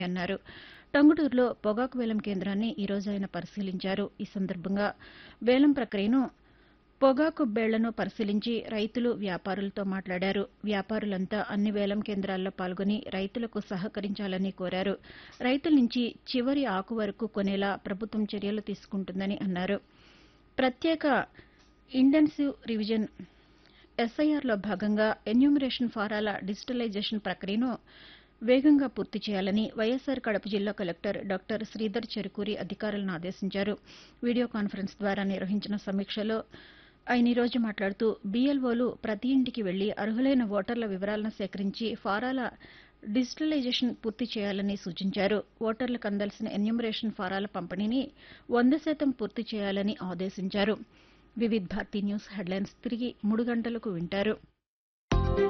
అన్నారు టంగుటూరులో పొగాకు వేలం కేంద్రాన్ని ఈ రోజు ఆయన పరిశీలించారు ఈ సందర్భంగా వేలం ప్రక్రియను పొగాకు బేళ్లను పరిశీలించి రైతులు వ్యాపారులతో మాట్లాడారు వ్యాపారులంతా అన్ని వేలం కేంద్రాల్లో పాల్గొని రైతులకు సహకరించాలని కోరారు రైతుల నుంచి చివరి ఆకు వరకు కొనేలా ప్రభుత్వం చర్యలు తీసుకుంటుందని అన్నారు ప్రత్యేక ఇంటెన్సివ్ రివిజన్ ఎస్ఐఆర్లో భాగంగా ఎన్యూమరేషన్ ఫారాల డిజిటలైజేషన్ ప్రక్రియను వేగంగా పూర్తి చేయాలని వైఎస్సార్ కడప జిల్లా కలెక్టర్ డాక్టర్ శ్రీధర్ చెరుకూరి అధికారులను ఆదేశించారు వీడియో కాన్ఫరెన్స్ ద్వారా నిర్వహించిన సమీక్షలో ఆయన ఈ రోజు మాట్లాడుతూ బీఎల్ఓలు ప్రతి ఇంటికి వెళ్లి అర్హులైన ఓటర్ల వివరాలను సేకరించి ఫారాల డిజిటలైజేషన్ పూర్తి చేయాలని సూచించారు ఓటర్లకు అందాల్సిన ఎన్యూమరేషన్ ఫారాల పంపిణీని వంద శాతం పూర్తి చేయాలని ఆదేశించారు వివిధ్ భారతి న్యూస్ హెడ్లైన్స్ తిరిగి మూడు గంటలకు వింటారు